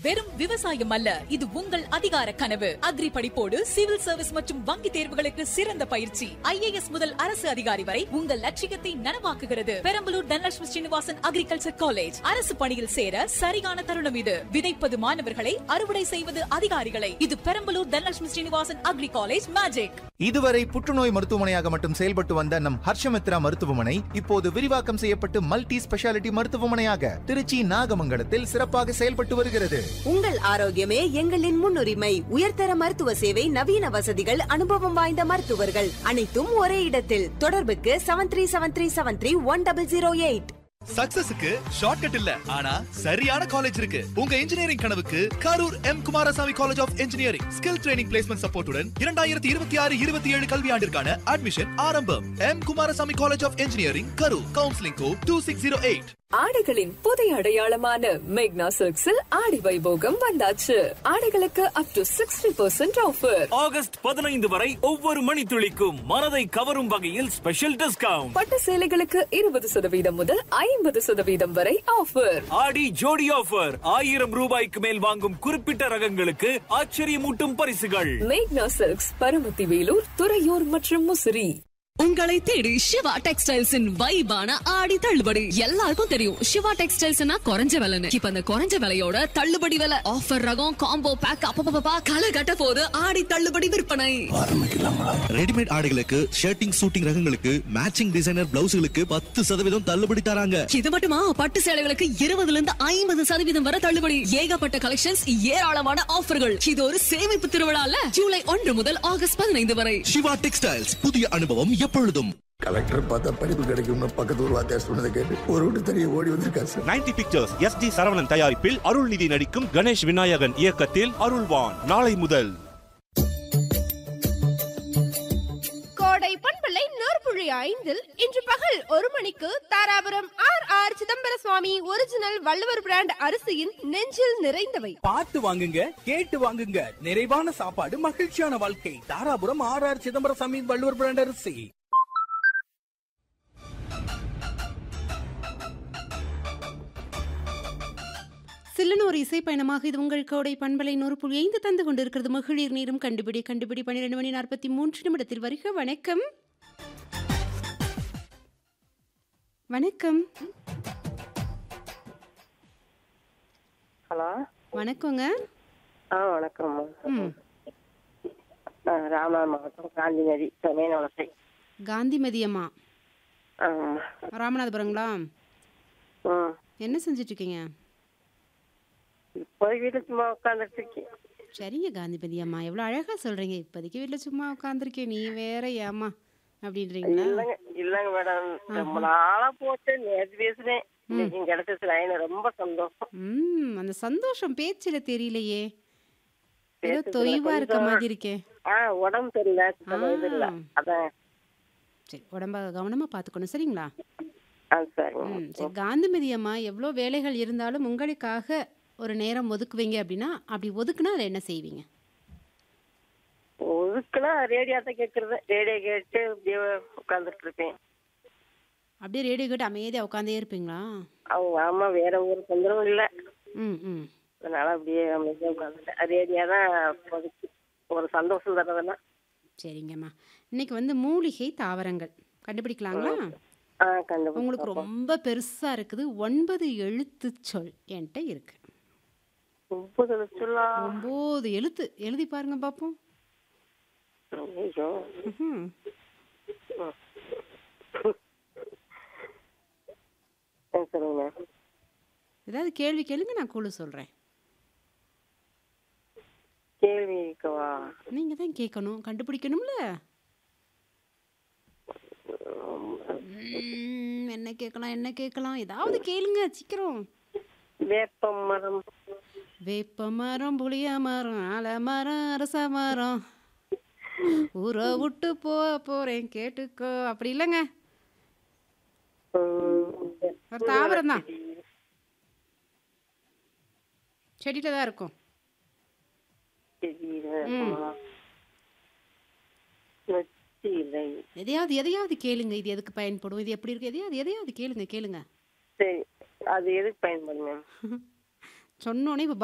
வெறும் விவசாயம் அல்ல இது உங்கள் அதிகார கனவு அக்ரி படிப்போடு சிவில் சர்வீஸ் மற்றும் வங்கி தேர்வுகளுக்கு சிறந்த பயிற்சி ஐஏஎஸ் முதல் அரசு அதிகாரி வரை உங்கள் லட்சியத்தை நனவாக்குகிறது பெரம்பலூர் தனலட்சுமி ஸ்ரீனிவாசன் அக்ரிகல்ச்சர் காலேஜ் அரசு பணியில் சேர சரியான தருணம் இது விதைப்பது மாணவர்களை அறுவடை செய்வது அதிகாரிகளை இது Perambalur Dhanalakshmi Srinivasan agri college magic இதுவரை புற்றுநோய் மருத்துவமனையாக மட்டும் செயல்பட்டு வந்த நம் ஹர்ஷமித்ரா மருத்துவமனை இப்போது விரிவாக்கம் செய்யப்பட்டு மல்டி ஸ்பெஷாலிட்டி மருத்துவமனையாக திருச்சி நாகமங்கலத்தில் சிறப்பாக செயல்பட்டு வருகிறது உங்கள் ஆரோக்கியமே எங்களின் முன்னுரிமை உயர்தர மருத்துவ சேவை நவீன வசதிகள் அனுபவம் வாய்ந்த மருத்துவர்கள் அனைத்தும் ஒரே இடத்தில் தொடர்புக்கு seven three seven three seven three one double zero eight சக்சஸுக்கு ஷார்ட்கட் இல்ல ஆனா சரியான காலேஜ் இருக்கு உங்க இன்ஜினியரிங் கனவுக்கு Karur M Kumarasamy college of engineering skill training placement சப்போர்ட்டுடன் இரண்டாயிரத்தி இருபத்தி ஆறு இருபத்தி ஏழு கல்வியாண்டிற்கான அட்மிஷன் ஆரம்பம் M Kumarasamy college of engineering Karur counselling code two six zero eight ஆடைகளின் புதிய அடையாளமான மேக்னா சில்க்ஸில் ஆடி வைபோகம் வந்தாச்சு ஆடைகளுக்கு up to sixty percent offer August பதினைந்து வரை ஒவ்வொரு மணித்துளிக்கும் மனதை கவரும் வகையில் ஸ்பெஷல் டிஸ்கவுண்ட் பட்டு சேலைகளுக்கு இருபது சதவீதம் முதல் ஐம்பது சதவீதம் வரை ஆஃபர் ஆடி ஜோடி ஆஃபர் ஆயிரம் ரூபாய்க்கு மேல் வாங்கும் குறிப்பிட்ட ரகங்களுக்கு ஆச்சரியமூட்டும் பரிசுகள் மேக்னா சில்க்ஸ் பரமத்தி வேலூர் துறையூர் மற்றும் முசிறி உங்களை தேடி சிவா டெக்ஸ்டைல்ஸின் வைபான ஆடி தள்ளுபடி எல்லாருக்கும் தெரியும் சிவா டெக்ஸ்டைல்ஸ்னா குறைஞ்ச விலைன்னு இப்ப அந்த குறைஞ்ச விலையோட தள்ளுபடி விலை ஆஃபர் ரகம் காம்போ பேக் அப்பப்பா களை கட்ட போது ஆடி தள்ளுபடி விற்பனை ரெடிமேட் ஆடைகளுக்கு ஷர்ட்டிங் சூட்டிங் ரகங்களுக்கு மேட்சிங் டிசைனர் பிளவுஸ்களுக்கு பத்து சதவீதம் தள்ளுபடி தராங்க இது மட்டுமா பட்டு சேலைகளுக்கு இருபதுல இருந்து ஐம்பது சதவீதம் வரை தள்ளுபடி ஏகப்பட்ட கலெக்ஷன்ஸ் ஏராளமான ஆஃபர்கள் இது ஒரு சேமிப்பு திருவிழால ஜூலை ஒன்று முதல் ஆகஸ்ட் பதினைந்து வரை சிவா டெக்ஸ்டைல்ஸ் புதிய அனுபவம் எப்பொழுதும் கலெக்டர் பார்த்தா படிப்பு கிடைக்கும்னு பக்கத்து ஊர் வாத்தியார் சொன்னதை கேட்டு ஒரு விட்டு தெரிய ஓடி வந்திருக்காரு sir ninety pictures S D Saravanan தயாரிப்பில் அருள்நிதி நடிக்கும் கணேஷ் விநாயகன் இயக்கத்தில் அருள்வான் நாளை முதல் கோடை பண்பலை நூற்புழி ஐந்தில் இன்று பகல் ஒரு மணிக்கு Dharapuram R R Chidambara Swami original Valluvar brand அரிசியின் நெஞ்சில் நிறைந்தவை பார்த்து வாங்குங்க கேட்டு வாங்குங்க நிறைவான சாப்பாடு மகிழ்ச்சியான வாழ்க்கை Dharapuram R R Chidambarasamy Valluvar brand அரிசி சில்லுன்னு ஒரு இசை பயணமாக இது உங்கள் கோடை பண்பலை நூறு புள்ளி ஐந்து தந்து கொண்டிருக்கிறது மகளிர் நீரும் கண்டுபிடி கண்டுபிடி பன்னிரெண்டு மணி நாற்பத்தி மூன்று நிமிடத்தில் வருக வணக்கம் வணக்கம் ஹலோ வணக்கங்க ஆ வணக்கம் ம் ராமநாதபுரம் மாவட்டம் காந்திநதி மீன வளர்ச்சி காந்திமதி அம்மா ஆ ராமநாதபுரங்களா ம் என்ன செஞ்சுட்டு இருக்கீங்க இப்போ வீட்டில் சும்மா உட்காந்துட்டு இருக்கேன் சரிங்க காந்திமதி அம்மா எவ்வளோ அழகாக சொல்கிறீங்க இப்போதைக்கு வீட்டில் சும்மா உட்காந்துருக்கேன் நீ வேற ஏம்மா அப்படின்றீங்களா இல்லைங்க இல்லைங்க மேடம் ரொம்ப நாளா போட்டு நேற்று பேசுனேன் இன்னைக்கு கிடைச்சிச்சு லைன் ரொம்ப சந்தோஷம் ம் அந்த சந்தோஷம் பேச்சில் தெரியலையே ஏதோ பேசுறதுல தொய்வா இருக்க கொஞ்சம் மாதிரி இருக்கே ஆ உடம்பு தெரியல சுத்தமா இது இல்ல ஆ. அதான் சரி உடம்ப கவனமாக பார்த்துக்கணும் சரிங்களா ஆ சரிங்க ம் சரி காந்திமதி அம்மா எவ்வளோ வேலைகள் இருந்தாலும் உங்களுக்காக ஒரு நேரம் ஒதுக்குவீங்க அப்படின்னா அப்படி ஒதுக்குனா அதில் என்ன செய்வீங்க ஒதுக்குனா ரேடியோ தான் கேட்கறது ரேடியோ கேட்டு அப்படியே உட்காந்துட்டு இருப்பேன் அப்படியே ரேடியோ கேட்டு அமைதியாக உட்காந்தே இருப்பீங்களா அவங்க ஆமா வேற ஒரு தொந்தரவும் இல்லை ம் ம் அதனால அப்படியே அமைதியா உட்காந்துட்டேன் ரேடியோ தான் இப்போதைக்கு ஒரு சந்தோஷம் தரதெல்லாம் சரிங்கம்மா இன்னைக்கு வந்து மூலிகை தாவரங்கள் கண்டுபிடிக்கலாங்களா ஆ கண்டிப்பா உங்களுக்கு ரொம்ப பெருசாக இருக்குது ஒன்பது எழுத்து சொல் என்கிட்ட இருக்கு முப்பது லட்சம்லா ஒம்பது எழுத்து எழுதி பாருங்க பார்ப்போம் ஐயோ ம்ஹும். ஆ, சொல்லுங்க ஏதாவது கேள்வி கேளுங்க நான் குழு சொல்கிறேன் கேள்வி இருக்கவா நீங்கள் தான் கேட்கணும் கண்டுபிடிக்கணும்ல ம், என்ன கேட்கலாம் என்ன கேட்கலாம் ஏதாவது கேளுங்க சீக்கிரம் வேப்ப மரம் வேப்ப மரம் புளிய மரம் ஆல மரம் அரச மரம் ஊரை விட்டு போ போறேன் கேட்டுக்கோ அப்படி இல்லைங்க ஒரு தாவரம் தான் செடியில தான் இருக்கும் ம். இல்லை எதையாவது எதையாவது கேளுங்க இது எதுக்கு பயன்படும் இது எப்படி இருக்கு எதையாவது எதையாவது கேளுங்க கேளுங்க சரி அது எதுக்கு பயன்படும் மேம் சொன்னோன்னே இப்போ